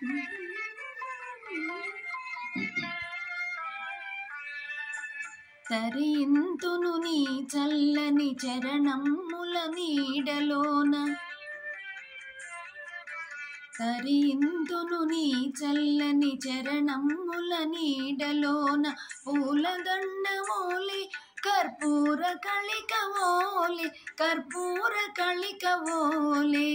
తరింతును నీ చల్లని చరణముల నీడలోన తరింతును నీ చల్లని చరణముల నీడలోన పూలదండమోలి కర్పూర కళికవోలి కర్పూర కళికవోలి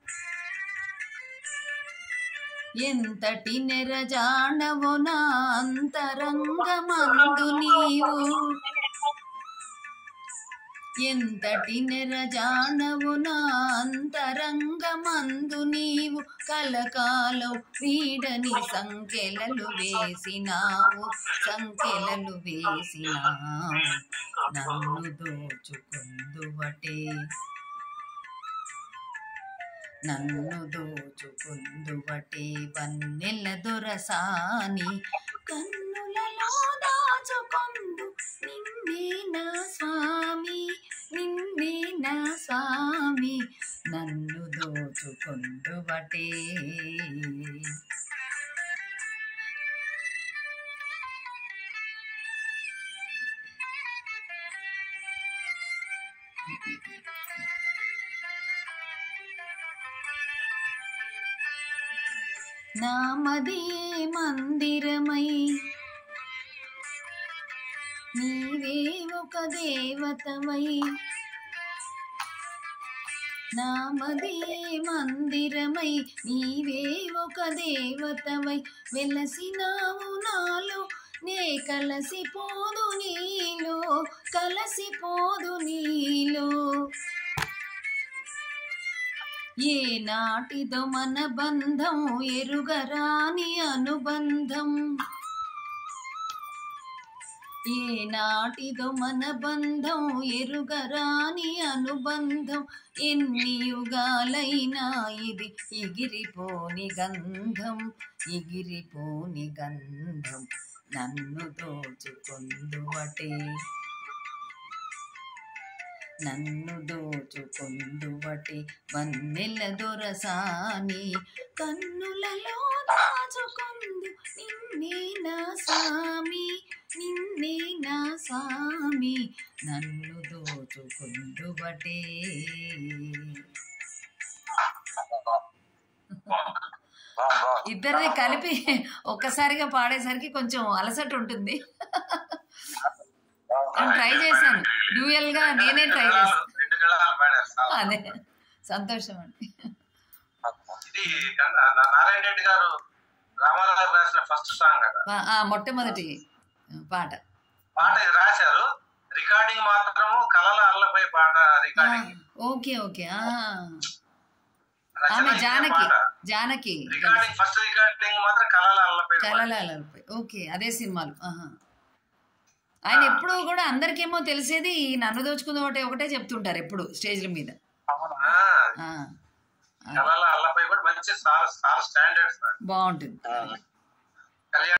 ఎంతటి నెరజాడవో నా అంతరంగమందు నీవు ఎంతటి నెరజాడవు నా అంతరంగమందు నీవు కలకాలం వీడని సంకెలలు వేసినావు సంకెలలు వేసినావు నన్ను దోచుకుందువటే నన్ను దోచుకుందువటే వన్నెల దొరసాని కన్నులలో దాచుకొందు నిన్నే నా స్వామి నిన్నే నా స్వామి నన్ను దోచుకొందువటే నామదియే మందిరమై నీవే ఒక దేవతవై నామదియే మందిరమై నీవే ఒక దేవతవై వెలసినావు నాలో నే కలసిపోదు నీలో కలసిపోదు నీలో ఏ నాటిదో మన బంధం ఎరుగరాని అనుబంధం ఏ నాటిదో మన బంధం ఎరుగరాని అనుబంధం ఎన్ని యుగాలైనా ఇది ఎగిరిపోని గంధం ఎగిరిపోని గంధం నన్ను దోచుకొందువటే నన్ను దోచుకొందువటే వన్నెల దొరసాని కన్నులలో దాచుకొందు నిన్నే నా స్వామి నిన్నే నా స్వామి నన్ను దోచుకొందువటే ఇద్దరిని కలిపి ఒక్కసారిగా పాడేసరికి కొంచెం అలసట ఉంటుంది నేను ట్రై చేశాను డ్యూయల్ గా నేనే ట్రై చేశాను రెండు గళాలు పాడారు చాలా. అదే సంతోషం అండి ఇది గంగ- నా- నారాయణ రెడ్డి గారు రామారావు గారు రాసిన ఫస్ట్ సాంగ్ కదా ఆ, ఆ, మొట్టమొదటి పాట పాట ఇది రాశారు రికార్డింగ్ మాత్రము కలల అల్లపై పాట ఆ, రికార్డింగ్ ఓకే ఓకే ఆ. రచన ఆమె ఇదే జానకి పాట. జానకి రికార్డింగ్ ఫస్ట్ రికార్డింగ్ మాత్రం కలల అల్లపై పాట. కలలాలపై ఓకే అదే సినిమాలు ఆహా. ఆయన ఎప్పుడు కూడా అందరికేమో తెలిసేది ఈ నన్ను దోచుకుంది ఒకటే ఒకటే చెప్తుంటారు ఎప్పుడు స్టేజ్ల మీద ఆ, ఆ, కలల అల్లపై కూడా మంచి చాలా చాలా స్టాండర్డ్ బాగుంటుంది కళ్యాణ్